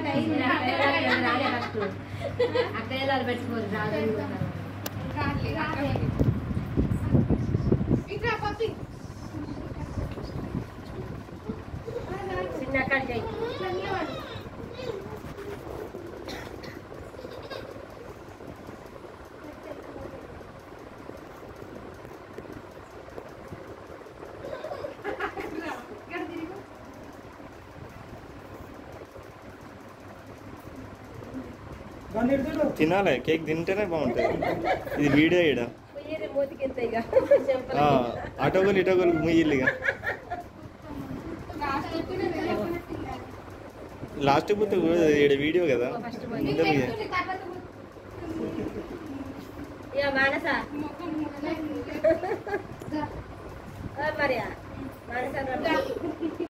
రాలే ఫస్ట్ అక్కడ వెళ్ళాలి పెట్టుకోరు రాదు చిన్న అక్కడ చెయ్యి తినాలి కేక్ తింటేనే బాగుంటుంది ఇది వీడియో ఇడ పోయేది మూతికి ఎంత ఇక ఆ, అటోగోలు ఇటోగోలు ముయ్యిల్లు ఇక లాస్ట్ పోతే ఈడ వీడియో కదా ఫస్ట్ ఇంత మీద. ఇక మానస మరియా మానస